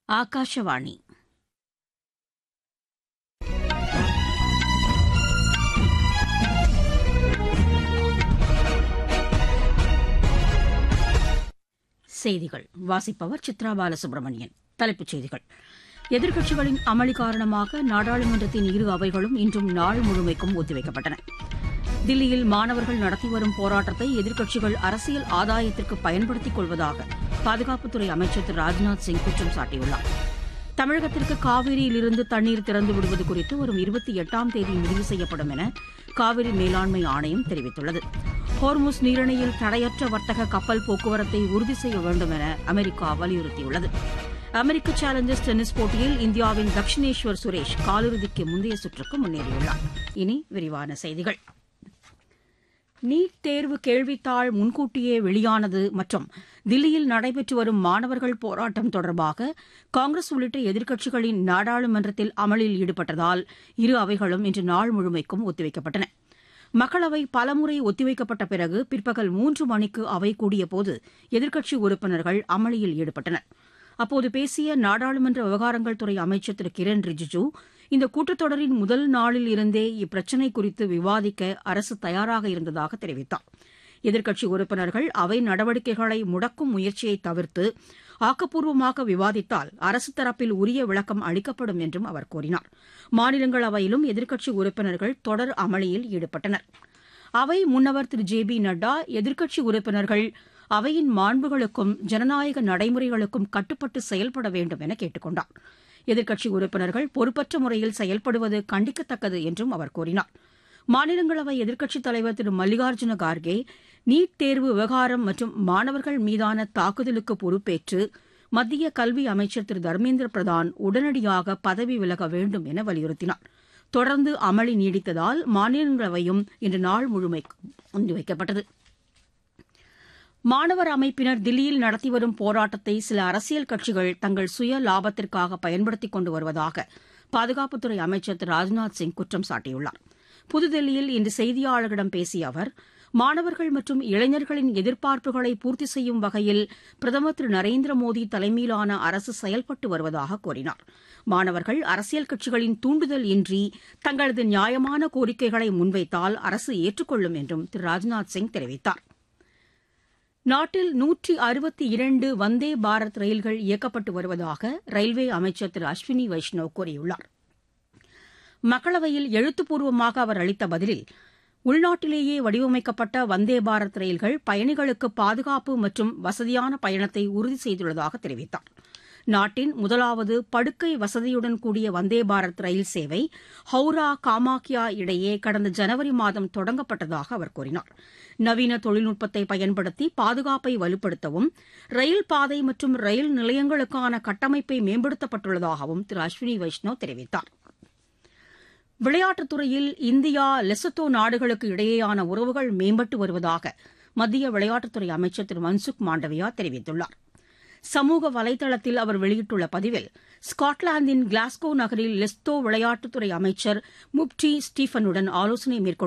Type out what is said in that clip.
ಆಕಾಶವಾಣಿ செய்திகள் வாசிப்பவர் சித்ரா பாலசுப்ரமணியன் தலைப்புச் செய்திகள் எதிர்க்கட்சிகளின் அமளி காரணமாக நாடாளுமன்றத்தின் இரு அவைகளும் இன்றும் நாள் முழுமைக்கும் ஒத்திவைக்கப்பட்டன தில்லியில் மாணவர்கள் நடத்தி வரும் போராட்டத்தை எதிர்க்கட்சிகள் அரசியல் ஆதாயத்திற்கு பயன்படுத்திக் கொள்வதாக பாதுகாப்புத்துறை அமைச்சர் திரு ராஜ்நாத் சிங் குற்றம் சாட்டியுள்ளார் தமிழகத்திற்கு காவிரியிலிருந்து தண்ணீர் திறந்து விடுவது குறித்து வரும் இருபத்தி எட்டாம் தேதி முடிவு செய்யப்படும் என காவிரி மேலாண்மை ஆணையம் தெரிவித்துள்ளது ஹோர்முஸ் நீரிணையில் தடையற்ற வர்த்தக கப்பல் போக்குவரத்தை உறுதி செய்ய வேண்டும் என அமெரிக்கா வலியுறுத்தியுள்ளது அமெரிக்க சேலஞ்சர்ஸ் டென்னிஸ் போட்டியில் இந்தியாவின் தக்ஷினேஸ்வர் சுரேஷ் காலிறுதிக்கு முந்தைய சுற்றுக்கு முன்னேறியுள்ளார் இனி விரிவான செய்திகள் நீட் தேர்வு கேள்வித்தாள் முன்கூட்டியே வெளியானது மற்றும் தில்லியில் நடைபெற்று வரும் மாணவர்கள் போராட்டம் தொடர்பாக காங்கிரஸ் உள்ளிட்ட எதிர்க்கட்சிகளின் நாடாளுமன்றத்தில் அமளியில் ஈடுபட்டதால் இரு அவைகளும் இன்று நாள் முழுமைக்கும் ஒத்திவைக்கப்பட்டன மக்களவை பலமுறை ஒத்திவைக்கப்பட்ட பிறகு பிற்பகல் மூன்று மணிக்கு அவை கூடியபோது எதிர்க்கட்சி உறுப்பினர்கள் அமளியில் ஈடுபட்டனர் அப்போது பேசிய நாடாளுமன்ற விவகாரங்கள் துறை அமைச்சர் திரு கிரண் ரிஜிஜூ இந்த கூட்டத்தொடரின் முதல் நாளில் இருந்தே இப்பிரச்சினை குறித்து விவாதிக்க அரசு தயாராக இருந்ததாக தெரிவித்தார் எதிர்க்கட்சி உறுப்பினர்கள் அவை நடவடிக்கைகளை முடக்கும் முயற்சியை தவிர்த்து ஆக்கப்பூர்வமாக விவாதித்தால் அரசு தரப்பில் உரிய விளக்கம் அளிக்கப்படும் என்றும் அவர் கூறினார் மாநிலங்களவையிலும் எதிர்க்கட்சி உறுப்பினர்கள் தொடர் அமளியில் ஈடுபட்டனர் அவை முன்னவர் திரு ஜே பி நட்டா எதிர்க்கட்சி உறுப்பினர்கள் அவையின் மாண்புகளுக்கும் ஜனநாயக நடைமுறைகளுக்கும் கட்டுப்பட்டு செயல்பட வேண்டும் என கேட்டுக் கொண்டார் எதிர்க்கட்சி உறுப்பினர்கள் பொறுப்பற்ற முறையில் செயல்படுவது கண்டிக்கத்தக்கது என்றும் அவர் கூறினார் மாநிலங்களவை எதிர்க்கட்சித் தலைவர் திரு மல்லிகார்ஜுன கார்கே நீட் தேர்வு விவகாரம் மற்றும் மாணவர்கள் மீதான தாக்குதலுக்கு பொறுப்பேற்று மத்திய கல்வி அமைச்சர் திரு தர்மேந்திர பிரதான் உடனடியாக பதவி விலக வேண்டும் என வலியுறுத்தினார் தொடர்ந்து அமளி நீடித்ததால் மாநிலங்களவையும் இன்று நாள் முழுமைக்கும் ஒத்திவைக்கப்பட்டது மாணவர் அமைப்பினர் தில்லியில் நடத்தி வரும் போராட்டத்தை சில அரசியல் கட்சிகள் தங்கள் சுய லாபத்திற்காக பயன்படுத்திக் கொண்டு வருவதாக பாதுகாப்புத்துறை அமைச்சர் திரு ராஜ்நாத் சிங் குற்றம் சாட்டியுள்ளார் புதுதில்லியில் இன்று செய்தியாளர்களிடம் பேசிய அவர் மாணவர்கள் மற்றும் இளைஞர்களின் எதிர்பார்ப்புகளை பூர்த்தி செய்யும் வகையில் பிரதமர் திரு நரேந்திர மோடி தலைமையிலான அரசு செயல்பட்டு வருவதாக கூறினார் மாணவர்கள் அரசியல் கட்சிகளின் தூண்டுதல் இன்றி தங்களது நியாயமான கோரிக்கைகளை முன்வைத்தால் அரசு ஏற்றுக்கொள்ளும் என்றும் திரு ராஜ்நாத் சிங் தெரிவித்தார் நாட்டில் நூற்றி அறுபத்தி இரண்டு வந்தே பாரத் ரயில்கள் இயக்கப்பட்டு வருவதாக ரயில்வே அமைச்சர் திரு அஸ்வினி வைஷ்ணவ் கூறியுள்ளார் மக்களவையில் எழுத்துப்பூர்வமாக அவர் அளித்த பதிலில் உள்நாட்டிலேயே வடிவமைக்கப்பட்ட வந்தே பாரத் ரயில்கள் பயணிகளுக்கு பாதுகாப்பு மற்றும் வசதியான பயணத்தை உறுதி செய்துள்ளதாக தெரிவித்தார் நாட்டின் முதலாவது படுக்கை வசதியுடன் கூடிய வந்தே பாரத் ரயில் சேவை ஹவுரா காமாக்கியா இடையே கடந்த ஜனவரி மாதம் தொடங்கப்பட்டதாக அவர் கூறினார் நவீன தொழில்நுட்பத்தை பயன்படுத்தி பாதுகாப்பை வலுப்படுத்தவும் ரயில் பாதை மற்றும் ரயில் நிலையங்களுக்கான கட்டமைப்பை மேம்படுத்தப்பட்டுள்ளதாகவும் திரு அஸ்வினி வைஷ்ணவ் தெரிவித்தார் விளையாட்டுத் துறையில் இந்தியா லெசத்தோ நாடுகளுக்கு இடையேயான உறவுகள் மேம்பட்டு வருவதாக மத்திய விளையாட்டுத்துறை அமைச்சர் திரு மன்சுக் மாண்டவியா தெரிவித்துள்ளார் சமூக வலைதளத்தில் அவர் வெளியிட்டுள்ள பதிவில் ஸ்காட்லாந்தின் கிளாஸ்கோ நகரில் லெஸ்தோ விளையாட்டுத்துறை அமைச்சர் முப்டி ஸ்டீஃபனுடன் ஆலோசனை மேற்கொண்டு